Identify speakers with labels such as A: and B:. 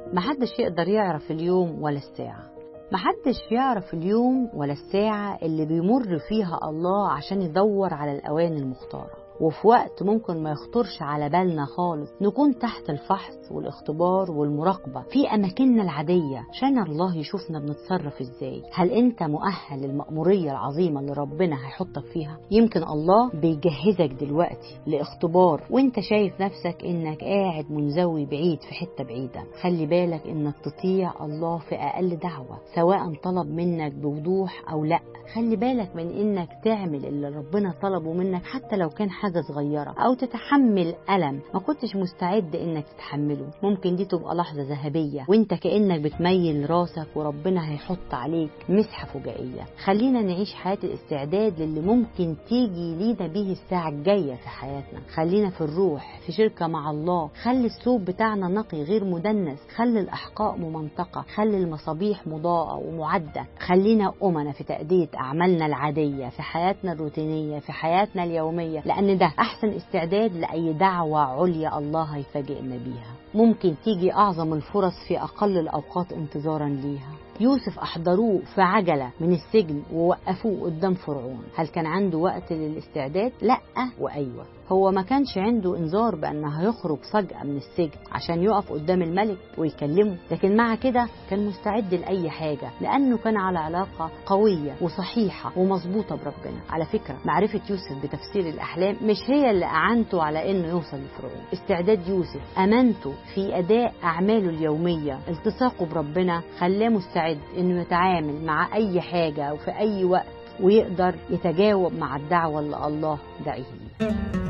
A: محدش يقدر يعرف اليوم ولا الساعة محدش يعرف اليوم ولا الساعة اللي بيمر فيها الله عشان يدور على الأوان المختارة وفي وقت ممكن ما يخطرش على بالنا خالص نكون تحت الفحص والاختبار والمراقبة في أماكننا العادية عشان الله يشوفنا بنتصرف إزاي هل أنت مؤهل للمأمورية العظيمة اللي ربنا هيحطك فيها يمكن الله بيجهزك دلوقتي لاختبار وانت شايف نفسك انك قاعد منزوي بعيد في حتة بعيدة خلي بالك انك تطيع الله في أقل دعوة سواء طلب منك بوضوح أو لأ خلي بالك من انك تعمل اللي ربنا طلبه منك حتى لو كان حاجة صغيرة او تتحمل ألم ما كنتش مستعد انك تتحمله ممكن دي تبقى لحظة ذهبية وانت كأنك بتميل راسك وربنا هيحط عليك مسحة فجائية خلينا نعيش حياة الاستعداد للي ممكن تيجي لينا بيه الساعة الجاية في حياتنا خلينا في الروح في شركة مع الله خلي الثوب بتاعنا نقي غير مدنس خلي الأحقاء ممنطقة خلي المصابيح مضاءة ومعدة خلينا أمنا في تأدية أعمالنا العادية في حياتنا الروتينية في حياتنا اليومية لأن ده أحسن استعداد لأي دعوة عليا الله هيفاجئنا بيها ممكن تيجي أعظم الفرص في أقل الأوقات انتظارا ليها يوسف أحضروه في عجلة من السجن ووقفوه قدام فرعون هل كان عنده وقت للاستعداد؟ لأ وأيوة هو ما كانش عنده انذار بأن هيخرج فجأة من السجن عشان يقف قدام الملك ويكلمه لكن مع كده كان مستعد لأي حاجة لأنه كان على علاقة قوية وصحيحة ومظبوطة بربنا على فكرة معرفة يوسف بتفسير الأحلام مش هي اللي أعنته على أنه يوصل لفرعون استعداد يوسف أمانته في أداء أعماله اليومية التصاقه بربنا خلاه مستعد أنه يتعامل مع أي حاجة أو في أي وقت ويقدر يتجاوب مع الدعوة اللي الله دعيه